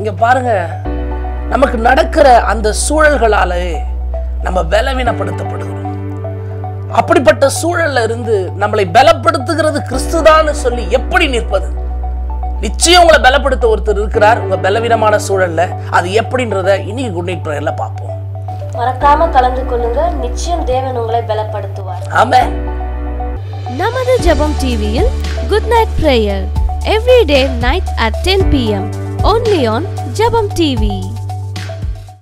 இங்க பாருங்க நமக்கு நடக்கிற அந்த சூழல்களாலே நம்ம பலவீனப்படுத்தப்படுகிறோம் அப்படிப்பட்ட சூழல்ல இருந்து நம்மளை பலப்படுத்துகிறது கிறிஸ்துதான்னு சொல்லி எப்படி நிற்பது நிச்சயம் உங்களை பலப்படுத்த ஒருத்தர் இருக்கிறார் உங்க பலவீனமான சூழல்ல அது எப்படின்றத இன்னைக்கு குட் நைட் ப்ரேயர்ல பார்ப்போம் மறக்காம கலந்து கொள்ளுங்க நிச்சயம் தேவன் உங்களை பலப்படுத்துவார் ஆமென் நமது ஜெபம் டிவியில் good night prayer every day night at ten PM only on Jebam TV